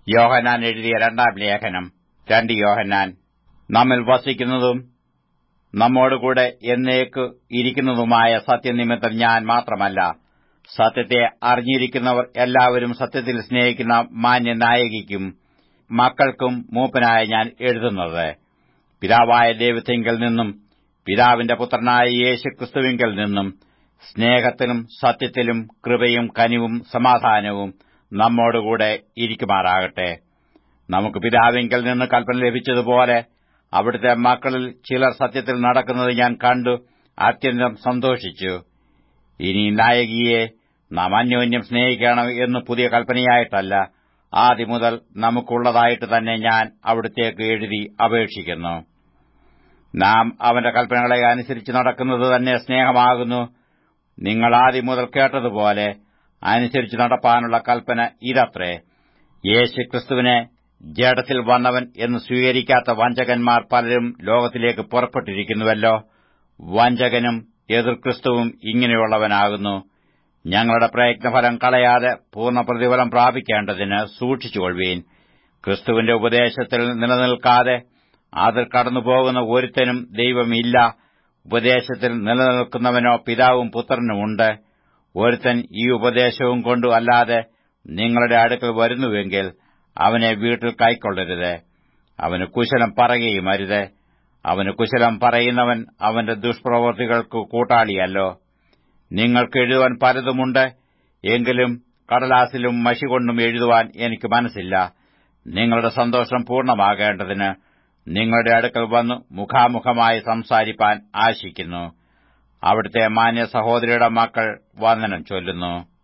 യോഹനാൻ എഴുതിയ രണ്ടാം ലേഖനം രണ്ട് യോഹനാൻ നമ്മിൽ വസിക്കുന്നതും നമ്മോടുകൂടെ എന്നേക്ക് ഇരിക്കുന്നതുമായ സത്യനിമിത്തം ഞാൻ മാത്രമല്ല സത്യത്തെ അറിഞ്ഞിരിക്കുന്നവർ എല്ലാവരും സത്യത്തിൽ സ്നേഹിക്കുന്ന മാന്യനായകിക്കും മക്കൾക്കും മൂപ്പനായ ഞാൻ എഴുതുന്നത് പിതാവായ ദൈവത്തിങ്കൽ നിന്നും പിതാവിന്റെ പുത്രനായ യേശു ക്രിസ്തുവിങ്കൽ നിന്നും സ്നേഹത്തിലും സത്യത്തിലും കൃപയും കനിവും സമാധാനവും നമ്മോടുകൂടെ ഇരിക്കുമാറാകട്ടെ നമുക്ക് പിതാവിങ്കൽ നിന്ന് കൽപ്പന ലഭിച്ചതുപോലെ അവിടുത്തെ മക്കളിൽ ചിലർ സത്യത്തിൽ നടക്കുന്നത് ഞാൻ കണ്ടു അത്യന്തം സന്തോഷിച്ചു ഇനി നായകിയെ നാം അന്യോന്യം സ്നേഹിക്കണം എന്ന് പുതിയ കൽപ്പനയായിട്ടല്ല ആദ്യം മുതൽ നമുക്കുള്ളതായിട്ട് തന്നെ ഞാൻ അവിടുത്തേക്ക് എഴുതി അപേക്ഷിക്കുന്നു നാം അവന്റെ കൽപ്പനകളെ അനുസരിച്ച് നടക്കുന്നത് തന്നെ സ്നേഹമാകുന്നു നിങ്ങൾ ആദ്യം മുതൽ കേട്ടതുപോലെ അനുസരിച്ച് നടപ്പാനുള്ള കൽപ്പന ഇതത്രേ യേശു ക്രിസ്തുവിനെ ജഡത്തിൽ വന്നവൻ എന്ന് സ്വീകരിക്കാത്ത വഞ്ചകന്മാർ പലരും ലോകത്തിലേക്ക് പുറപ്പെട്ടിരിക്കുന്നുവല്ലോ വഞ്ചകനും എതിർക്രിസ്തുവും ഇങ്ങനെയുള്ളവനാകുന്നു ഞങ്ങളുടെ പ്രയത്നഫലം കളയാതെ പൂർണ്ണ പ്രതിഫലം പ്രാപിക്കേണ്ടതിന് സൂക്ഷിച്ചുകൊള്ളുവീൻ ക്രിസ്തുവിന്റെ ഉപദേശത്തിൽ നിലനിൽക്കാതെ അതിൽ കടന്നുപോകുന്ന ഒരുത്തനും ദൈവമില്ല ഉപദേശത്തിൽ നിലനിൽക്കുന്നവനോ പിതാവും പുത്രനുമുണ്ട് ഒരുത്തൻ ഈ ഉപദേശവും കൊണ്ടു അല്ലാതെ നിങ്ങളുടെ അടുക്കൽ വരുന്നുവെങ്കിൽ അവനെ വീട്ടിൽ കൈക്കൊള്ളരുത് അവന് കുശലം പറയുകയും അരുത് അവന് കുശലം പറയുന്നവൻ അവന്റെ ദുഷ്പ്രവൃത്തികൾക്ക് കൂട്ടാളിയല്ലോ നിങ്ങൾക്ക് എഴുതുവാൻ പലതുമുണ്ട് എങ്കിലും കടലാസിലും മഷി കൊണ്ടും എഴുതുവാൻ എനിക്ക് മനസ്സില്ല നിങ്ങളുടെ സന്തോഷം പൂർണ്ണമാകേണ്ടതിന് നിങ്ങളുടെ അടുക്കൽ വന്നു മുഖാമുഖമായി സംസാരിപ്പാൻ ആശിക്കുന്നു അവിടുത്തെ മാന്യ സഹോദരിയുടെ മക്കൾ വന്ദനം ചൊല്ലുന്നു